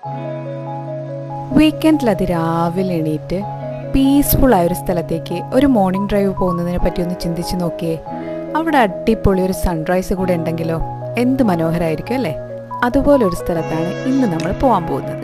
വീക്കെൻഡിൽ അത് രാവിലെ എണീറ്റ് പീസ്ഫുൾ ആയ ഒരു സ്ഥലത്തേക്ക് ഒരു മോർണിംഗ് ഡ്രൈവ് പോകുന്നതിനെ പറ്റി ഒന്ന് ചിന്തിച്ച് നോക്കിയേ അവിടെ അടിപൊളി ഒരു സൺറൈസ് കൂടെ ഉണ്ടെങ്കിലോ എന്ത് മനോഹരമായിരിക്കും അല്ലേ അതുപോലെ ഒരു സ്ഥലത്താണ് ഇന്ന് നമ്മൾ പോകാൻ പോകുന്നത്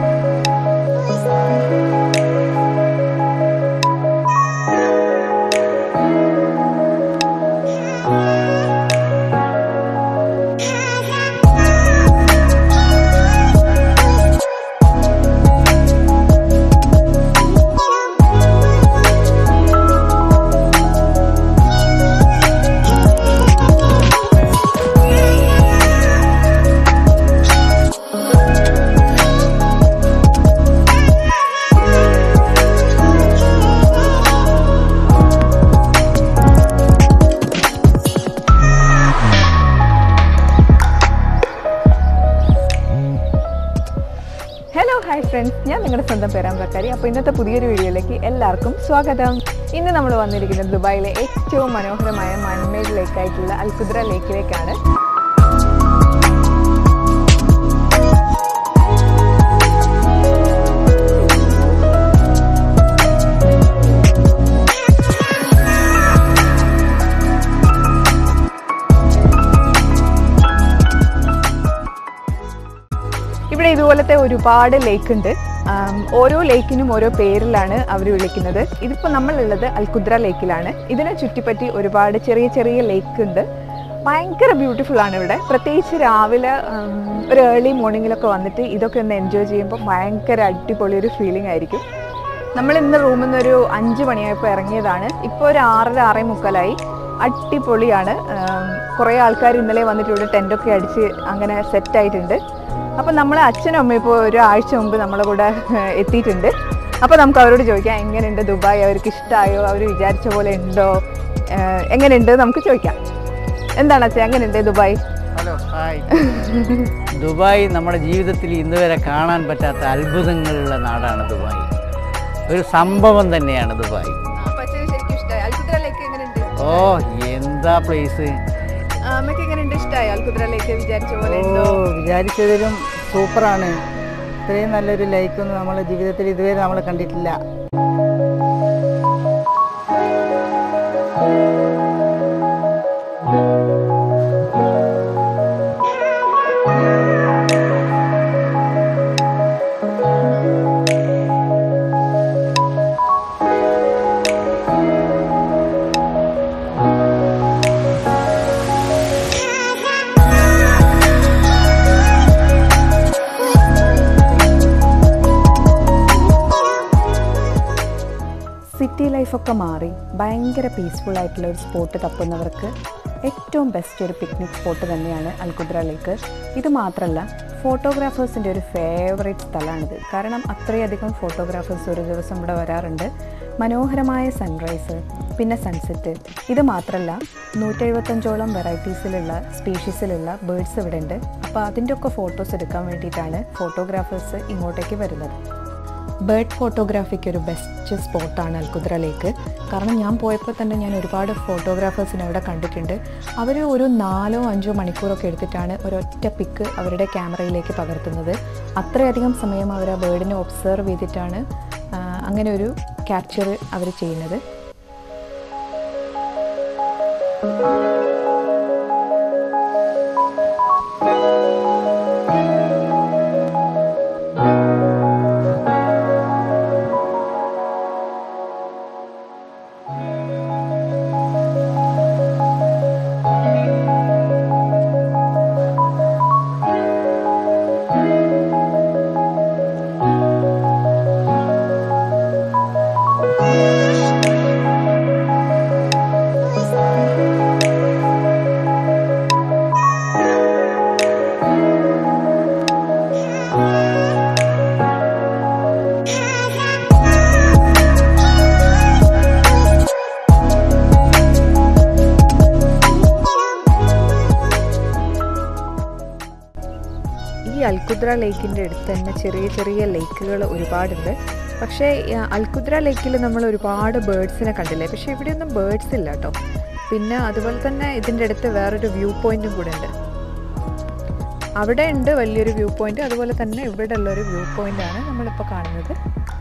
ഹലോ ഹായ് ഫ്രണ്ട്സ് ഞാൻ നിങ്ങളുടെ സ്വന്തം പേരാമ്പ്രക്കാരി അപ്പോൾ ഇന്നത്തെ പുതിയൊരു വീഡിയോയിലേക്ക് എല്ലാവർക്കും സ്വാഗതം ഇന്ന് നമ്മൾ വന്നിരിക്കുന്നത് ദുബായിലെ ഏറ്റവും മനോഹരമായ മൺമേഡ് ലേക്കായിട്ടുള്ള അൽകുദ്ര ലേക്കിലേക്കാണ് ഇവിടെ ഇതുപോലത്തെ ഒരുപാട് ലേക്ക് ഉണ്ട് ആം, ഓരോ ലേക്കിനും ഓരോ പേരിലാണ് അവർ വിളിക്കുന്നത് ഇതിപ്പോൾ നമ്മളുള്ളത് അൽകുദ്ര ലേക്കിലാണ് ഇതിനെ ചുറ്റിപ്പറ്റി ഒരുപാട് ചെറിയ ചെറിയ ലേക്ക് ഉണ്ട് ഭയങ്കര ബ്യൂട്ടിഫുൾ ആണ് ഇവിടെ പ്രത്യേകിച്ച് രാവിലെ ഉം, ഒരു ഏർലി മോർണിംഗിലൊക്കെ വന്നിട്ട് ഇതൊക്കെ ഒന്ന് എൻജോയ് ചെയ്യുമ്പോൾ ഭയങ്കര അടിപൊളി ഒരു ഫീലിംഗ് ആയിരിക്കും നമ്മൾ ഇന്ന് റൂമിൽ നിന്ന് ഒരു അഞ്ച് മണിയായപ്പോൾ ഇറങ്ങിയതാണ് ഇപ്പോൾ ഒരു ആറര ആറേ മുക്കാലായി അടിപൊളിയാണ് കുറേ ആൾക്കാർ ഇന്നലെ വന്നിട്ട് ഇവിടെ ടെൻറ്റൊക്കെ അടിച്ച് അങ്ങനെ സെറ്റായിട്ടുണ്ട് അപ്പോൾ നമ്മളെ അച്ഛനും അമ്മയും ഇപ്പോൾ ഒരു ആഴ്ച മുമ്പ് നമ്മളെ കൂടെ ഏഹ്, എത്തിയിട്ടുണ്ട് അപ്പോൾ നമുക്ക് അവരോട് ചോദിക്കാം എങ്ങനെയുണ്ട് ദുബായ് അവർക്ക് ഇഷ്ടമായോ അവർ വിചാരിച്ച പോലെ ഉണ്ടോ ഏഹ്, എങ്ങനെയുണ്ട് നമുക്ക് ചോദിക്കാം എന്താണ് അച്ഛൻ എങ്ങനെയുണ്ട് ദുബായ് ഹലോ ഹായ് ദുബായ് നമ്മുടെ ജീവിതത്തിൽ ഇന്ന് വരെ കാണാൻ പറ്റാത്ത അത്ഭുതങ്ങളുള്ള നാടാണ് ദുബായ് ഒരു സംഭവം തന്നെയാണ് ദുബായ് ശരിക്കും ഇഷ്ടമായി അൽകുദ്രയിലേക്ക് എങ്ങനെയുണ്ട് ഓ എന്താ പ്ലേസ് അമ്മയ്ക്ക് എങ്ങനെയുണ്ട് ഇഷ്ടമായി അൽകുദ്രയിലേക്ക് വിചാരിച്ച പോലെ ഓ ഉണ്ടോ വിചാരിച്ചതിലും സൂപ്പറാണ് ഇത്രയും നല്ലൊരു ലൈക്കൊന്നും നമ്മളെ ജീവിതത്തിൽ ഇതുവരെ നമ്മൾ കണ്ടിട്ടില്ല സിറ്റി ലൈഫൊക്കെ മാറി ഭയങ്കര പീസ്ഫുൾ ആയിട്ടുള്ള ഒരു സ്പോട്ട് തപ്പുന്നവർക്ക് ഏറ്റവും ബെസ്റ്റ് ഒരു പിക്നിക് സ്പോട്ട് തന്നെയാണ് അൽകുദ്ര ലേക്ക് ഇത് മാത്രമല്ല ഫോട്ടോഗ്രാഫേഴ്സിൻ്റെ ഒരു ഫേവറേറ്റ് സ്ഥലമാണിത് കാരണം അത്രയധികം ഫോട്ടോഗ്രാഫേഴ്സ് ഒരു ദിവസം ഇവിടെ വരാറുണ്ട് മനോഹരമായ സൺറൈസ് പിന്നെ സൺസെറ്റ് ഇത് മാത്രമല്ല നൂറ്റെഴുപത്തഞ്ചോളം വെറൈറ്റീസിലുള്ള സ്പീഷീസിലുള്ള ബേഡ്സ് ഇവിടെ ഉണ്ട് അപ്പോൾ അതിൻ്റെ ഒക്കെ ഫോട്ടോസ് എടുക്കാൻ വേണ്ടിയിട്ടാണ് ഫോട്ടോഗ്രാഫേഴ്സ് ഇങ്ങോട്ടേക്ക് വരുന്നത് ബേർഡ് ഫോട്ടോഗ്രാഫിക്ക് ഒരു ബെസ്റ്റ് സ്പോട്ടാണ് അൽകുദ്ര ലേക്ക് കാരണം ഞാൻ പോയപ്പോൾ തന്നെ ഞാൻ ഒരുപാട് ഫോട്ടോഗ്രാഫേഴ്സിനെ അവിടെ കണ്ടിട്ടുണ്ട് അവർ ഒരു നാലോ അഞ്ചോ മണിക്കൂറൊക്കെ എടുത്തിട്ടാണ് ഒരൊറ്റ പിക്ക് അവരുടെ ക്യാമറയിലേക്ക് പകർത്തുന്നത് അത്രയധികം സമയം അവർ ആ ബേർഡിനെ ഒബ്സർവ് ചെയ്തിട്ടാണ് ആ, അങ്ങനെ ഒരു ക്യാപ്ചർ അവർ ചെയ്യുന്നത് ഈ അൽകുദ്ര ലേക്കിൻ്റെ അടുത്ത് തന്നെ ചെറിയ ചെറിയ ലേക്കുകൾ ഒരുപാടുണ്ട് പക്ഷേ ആ, അൽകുദ്ര ലേക്കിൽ നമ്മൾ ഒരുപാട് ബേഡ്സിനെ കണ്ടില്ലേ പക്ഷേ ഇവിടെയൊന്നും ബേഡ്സ് ഇല്ല കേട്ടോ പിന്നെ അതുപോലെ തന്നെ ഇതിൻ്റെ അടുത്ത് വേറൊരു വ്യൂ പോയിന്റും കൂടെ ഉണ്ട് അവിടെ ഉണ്ട് വലിയൊരു വ്യൂ പോയിന്റ് അതുപോലെ തന്നെ ഇവിടെ ഉള്ളൊരു വ്യൂ പോയിന്റ് ആണ് നമ്മളിപ്പോൾ കാണുന്നത്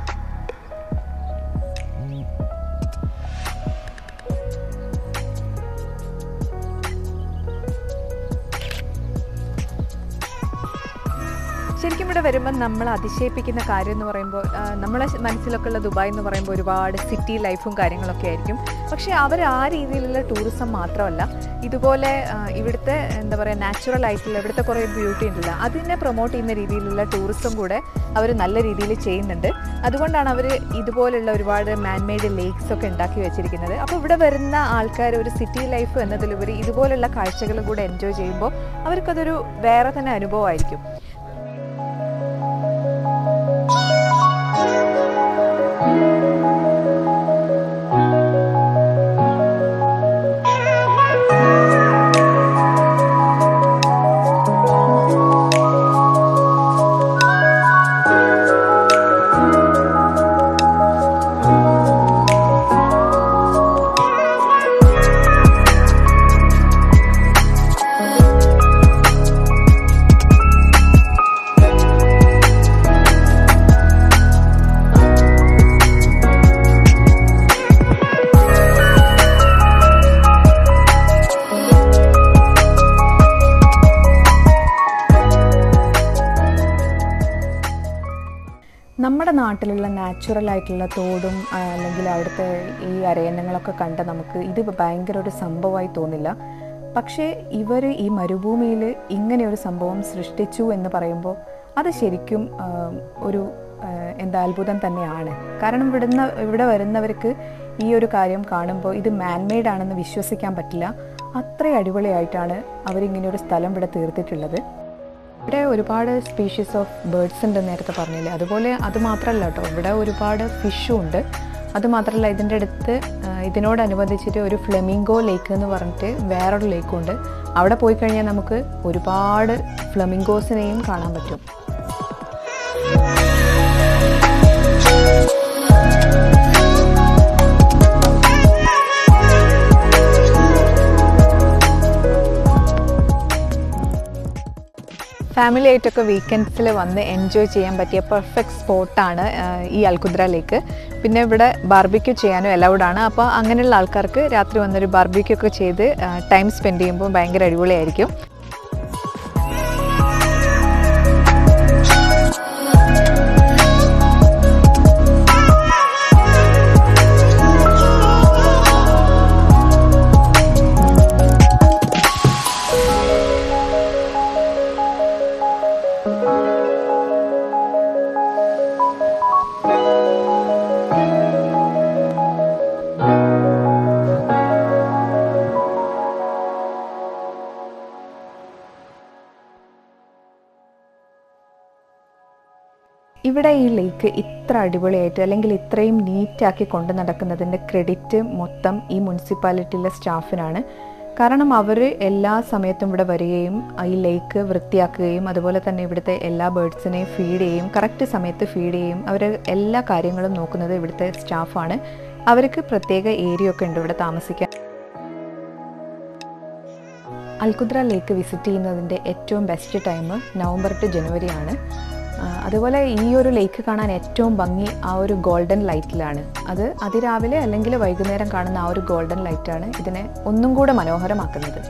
ശരിക്കും ഇവിടെ വരുമ്പോൾ നമ്മൾ അതിശയിപ്പിക്കുന്ന കാര്യം എന്ന് പറയുമ്പോൾ ആ, നമ്മളെ മനസ്സിലൊക്കെ ഉള്ള ദുബായ് എന്ന് പറയുമ്പോൾ ഒരുപാട് സിറ്റി ലൈഫും കാര്യങ്ങളൊക്കെ ആയിരിക്കും പക്ഷേ അവർ ആ രീതിയിലുള്ള ടൂറിസം മാത്രമല്ല ഇതുപോലെ ആ, ഇവിടുത്തെ എന്താ പറയുക നാച്ചുറൽ ആയിട്ടുള്ള ഇവിടുത്തെ കുറേ ബ്യൂട്ടി ഉണ്ടല്ലോ അതിനെ പ്രൊമോട്ട് ചെയ്യുന്ന രീതിയിലുള്ള ടൂറിസം കൂടെ അവർ നല്ല രീതിയിൽ ചെയ്യുന്നുണ്ട് അതുകൊണ്ടാണ് അവർ ഇതുപോലുള്ള ഒരുപാട് മാൻമെയ്ഡ് ലേക്സ് ഒക്കെ ഉണ്ടാക്കി വെച്ചിരിക്കുന്നത് അപ്പോൾ ഇവിടെ വരുന്ന ആൾക്കാർ ഒരു സിറ്റി ലൈഫ് എന്നതിലുപരി ഇതുപോലുള്ള കാഴ്ചകളും കൂടെ എൻജോയ് ചെയ്യുമ്പോൾ അവർക്കതൊരു വേറെ തന്നെ അനുഭവമായിരിക്കും നമ്മുടെ നാട്ടിലുള്ള നാച്ചുറൽ ആയിട്ടുള്ള തോടും ആ, അല്ലെങ്കിൽ അവിടുത്തെ ഈ അരയന്നങ്ങളൊക്കെ കണ്ട നമുക്ക് ഇത് ഭയങ്കര ഒരു സംഭവമായി തോന്നില്ല പക്ഷേ ഇവർ ഈ മരുഭൂമിയിൽ ഇങ്ങനെ ഒരു സംഭവം സൃഷ്ടിച്ചു എന്ന് പറയുമ്പോൾ അത് ശരിക്കും ആ, ഒരു ആ, എന്താ അത്ഭുതം തന്നെയാണ് കാരണം ഇവിടുന്ന് ഇവിടെ വരുന്നവർക്ക് ഈ ഒരു കാര്യം കാണുമ്പോൾ ഇത് മാൻമെയ്ഡ് ആണെന്ന് വിശ്വസിക്കാൻ പറ്റില്ല അത്ര അടിപൊളിയായിട്ടാണ് അവരിങ്ങനെ ഒരു സ്ഥലം ഇവിടെ തീർത്തിട്ടുള്ളത് ഇവിടെ ഒരുപാട് സ്പീഷീസ് ഓഫ് ബേർഡ്സ് ഉണ്ട് നേരത്തെ പറഞ്ഞില്ലേ അതുപോലെ അത് മാത്രമല്ല കേട്ടോ ഇവിടെ ഒരുപാട് ഫിഷും ഉണ്ട് അത് മാത്രമല്ല ഇതിൻ്റെ അടുത്ത് ആ, ഇതിനോടനുബന്ധിച്ചിട്ട് ഒരു ഫ്ലെമിംഗോ ലേക്ക് എന്ന് പറഞ്ഞിട്ട് വേറൊരു ലേക്കും ഉണ്ട് അവിടെ പോയി കഴിഞ്ഞാൽ നമുക്ക് ഒരുപാട് ഫ്ലെമിംഗോസിനെയും കാണാൻ പറ്റും ഫാമിലി ആയിട്ടൊക്കെ വീക്കെൻഡ്സിൽ വന്ന് എൻജോയ് ചെയ്യാൻ പറ്റിയ പെർഫെക്റ്റ് സ്പോട്ടാണ് ഈ അൽകുദ്ര ലേക്ക് പിന്നെ ഇവിടെ ബാർബിക്യൂ ചെയ്യാനും allowed ആണ് അപ്പോൾ അങ്ങനെയുള്ള ആൾക്കാർക്ക് രാത്രി വന്നൊരു ബാർബിക്യൂ ഒക്കെ ചെയ്ത് ടൈം സ്പെൻഡ് ചെയ്യുമ്പോൾ ഭയങ്കര അടിപൊളിയായിരിക്കും ഇവിടെ ഈ ലേക്ക് ഇത്ര അടിപൊളിയായിട്ട് അല്ലെങ്കിൽ ഇത്രയും നീറ്റാക്കി കൊണ്ടു നടക്കുന്നതിൻ്റെ ക്രെഡിറ്റ് മൊത്തം ഈ മുനിസിപ്പാലിറ്റിയിലെ സ്റ്റാഫിനാണ് കാരണം അവർ എല്ലാ സമയത്തും ഇവിടെ വരികയും ഈ ലേക്ക് വൃത്തിയാക്കുകയും അതുപോലെ തന്നെ ഇവിടുത്തെ എല്ലാ ബേർഡ്സിനെയും ഫീഡ് ചെയ്യും കറക്റ്റ് സമയത്ത് ഫീഡ് ചെയ്യും അവർ എല്ലാ കാര്യങ്ങളും നോക്കുന്നത് ഇവിടുത്തെ സ്റ്റാഫാണ് അവർക്ക് പ്രത്യേക ഏരിയ ഒക്കെ ഉണ്ട് ഇവിടെ താമസിക്കാൻ അൽകുദ്ര ലേക്ക് വിസിറ്റ് ചെയ്യുന്നതിൻ്റെ ഏറ്റവും ബെസ്റ്റ് ടൈം നവംബർ ടു ജനുവരി ആണ് ആ, അതുപോലെ ഈ ഒരു ലേക്ക് കാണാൻ ഏറ്റവും ഭംഗി ആ ഒരു ഗോൾഡൻ ലൈറ്റിലാണ് അത് അതിരാവിലെ അല്ലെങ്കിൽ വൈകുന്നേരം കാണുന്ന ആ ഒരു ഗോൾഡൻ ലൈറ്റാണ് ഇതിനെ ഒന്നും കൂടെ മനോഹരമാക്കുന്നത്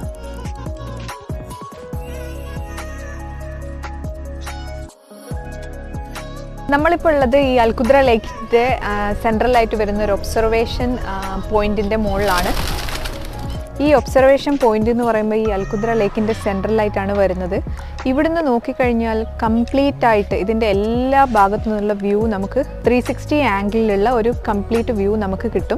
നമ്മളിപ്പോൾ ഉള്ളത് ഈ അൽകുദ്ര ലേക്കിൻ്റെ സെൻട്രലായിട്ട് വരുന്ന ഒരു ഒബ്സർവേഷൻ പോയിന്റിൻ്റെ മുകളിലാണ് ഈ ഒബ്സർവേഷൻ പോയിന്റ് എന്ന് പറയുമ്പോൾ ഈ അൽകുദ്ര ലേക്കിൻ്റെ സെൻട്രലായിട്ടാണ് വരുന്നത് ഇവിടുന്ന് നോക്കിക്കഴിഞ്ഞാൽ കംപ്ലീറ്റ് ആയിട്ട് ഇതിൻ്റെ എല്ലാ ഭാഗത്തു നിന്നുള്ള വ്യൂ നമുക്ക് ത്രീ സിക്സ്റ്റി ആംഗിളിലുള്ള ഒരു കംപ്ലീറ്റ് വ്യൂ നമുക്ക് കിട്ടും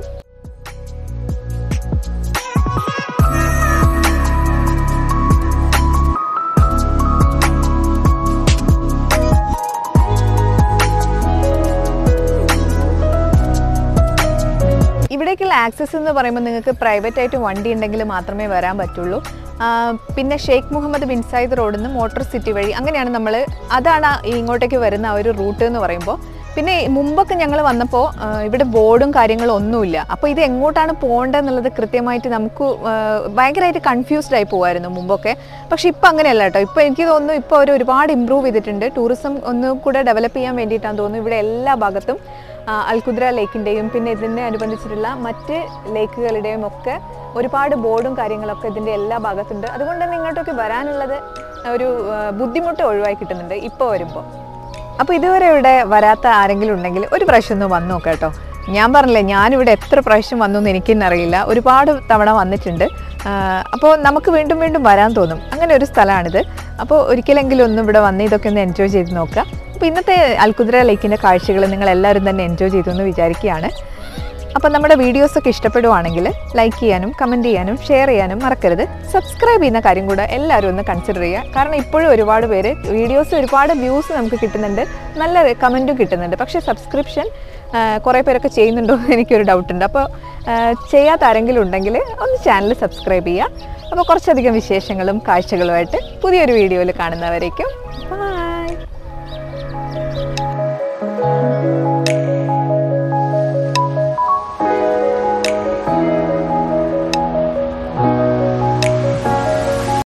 ഇവിടേക്കുള്ള ആക്സസ് എന്ന് പറയുമ്പോൾ നിങ്ങൾക്ക് പ്രൈവറ്റ് ആയിട്ട് വണ്ടി ഉണ്ടെങ്കിൽ മാത്രമേ വരാൻ പറ്റുള്ളൂ ആ, പിന്നെ ഷെയ്ഖ് മുഹമ്മദ് ബിൻ സായിദ് റോഡിൽ നിന്ന് മോട്ടോർ സിറ്റി വഴി അങ്ങനെയാണ് നമ്മൾ അതാണ് ഈ ഇങ്ങോട്ടേക്ക് വരുന്ന ആ ഒരു റൂട്ട് എന്ന് പറയുമ്പോൾ പിന്നെ മുമ്പൊക്കെ ഞങ്ങൾ വന്നപ്പോൾ ഇവിടെ ബോർഡും കാര്യങ്ങളും ഒന്നുമില്ല അപ്പോൾ ഇത് എങ്ങോട്ടാണ് പോകേണ്ടതെന്നുള്ളത് കൃത്യമായിട്ട് നമുക്ക് ആ, ഭയങ്കരമായിട്ട് കൺഫ്യൂസ്ഡ് ആയി പോകുമായിരുന്നു മുമ്പൊക്കെ പക്ഷെ ഇപ്പം അങ്ങനെയല്ല കേട്ടോ ഇപ്പോൾ എനിക്ക് തോന്നുന്നു ഇപ്പോൾ അവർ ഒരുപാട് ഇമ്പ്രൂവ് ചെയ്തിട്ടുണ്ട് ടൂറിസം ഒന്നും കൂടെ ഡെവലപ്പ് ചെയ്യാൻ വേണ്ടിയിട്ടാണ് തോന്നുന്നു ഇവിടെ എല്ലാ ഭാഗത്തും ആ, അൽകുദ്ര ലേക്കിൻ്റെയും പിന്നെ ഇതിനെ അനുബന്ധിച്ചിട്ടുള്ള മറ്റ് ലേക്കുകളുടെയും ഒക്കെ ഒരുപാട് ബോർഡും കാര്യങ്ങളൊക്കെ ഇതിൻ്റെ എല്ലാ ഭാഗത്തുണ്ട് അതുകൊണ്ട് തന്നെ ഇങ്ങോട്ടൊക്കെ വരാനുള്ളത് ഒരു ആ, ബുദ്ധിമുട്ട് ഒഴിവായി കിട്ടുന്നുണ്ട് ഇപ്പോൾ വരുമ്പോൾ അപ്പോൾ ഇതുവരെ ഇവിടെ വരാത്ത ആരെങ്കിലും ഉണ്ടെങ്കിൽ ഒരു പ്രാവശ്യം ഒന്ന് വന്നു നോക്കാം കേട്ടോ ഞാൻ പറഞ്ഞില്ലേ ഞാനിവിടെ എത്ര പ്രാവശ്യം വന്നു എന്ന് എനിക്കെന്നെ അറിയില്ല ഒരുപാട് തവണ വന്നിട്ടുണ്ട് അപ്പോൾ നമുക്ക് വീണ്ടും വീണ്ടും വരാൻ തോന്നും അങ്ങനെ ഒരു സ്ഥലമാണിത് അപ്പോൾ ഒരിക്കലെങ്കിലും ഒന്ന് ഇവിടെ വന്ന് ഇതൊക്കെ ഒന്ന് എൻജോയ് ചെയ്ത് നോക്കുക അപ്പോൾ ഇന്നത്തെ അൽക്കുദ്ര ലേക്കിൻ്റെ കാഴ്ചകൾ നിങ്ങൾ എല്ലാവരും തന്നെ എൻജോയ് ചെയ്തു എന്ന് വിചാരിക്കുകയാണ് അപ്പോൾ നമ്മുടെ വീഡിയോസൊക്കെ ഇഷ്ടപ്പെടുവാണെങ്കിൽ ലൈക്ക് ചെയ്യാനും കമൻറ്റ് ചെയ്യാനും ഷെയർ ചെയ്യാനും മറക്കരുത് സബ്സ്ക്രൈബ് ചെയ്യുന്ന കാര്യം കൂടെ എല്ലാവരും ഒന്ന് കൺസിഡർ ചെയ്യുക കാരണം ഇപ്പോഴും ഒരുപാട് പേര് വീഡിയോസ് ഒരുപാട് വ്യൂസ് നമുക്ക് കിട്ടുന്നുണ്ട് നല്ല കമൻറ്റും കിട്ടുന്നുണ്ട് പക്ഷേ സബ്സ്ക്രിപ്ഷൻ കുറേ പേരൊക്കെ ചെയ്യുന്നുണ്ടോ എന്ന് എനിക്കൊരു ഡൗട്ടുണ്ട് അപ്പോൾ ആ, ചെയ്യാത്ത ആരെങ്കിലും ഉണ്ടെങ്കിൽ ഒന്ന് ചാനൽ സബ്സ്ക്രൈബ് ചെയ്യുക അപ്പോൾ കുറച്ചധികം വിശേഷങ്ങളും കാഴ്ചകളുമായിട്ട് പുതിയൊരു വീഡിയോയിൽ കാണുന്നവരേക്കും ബൈ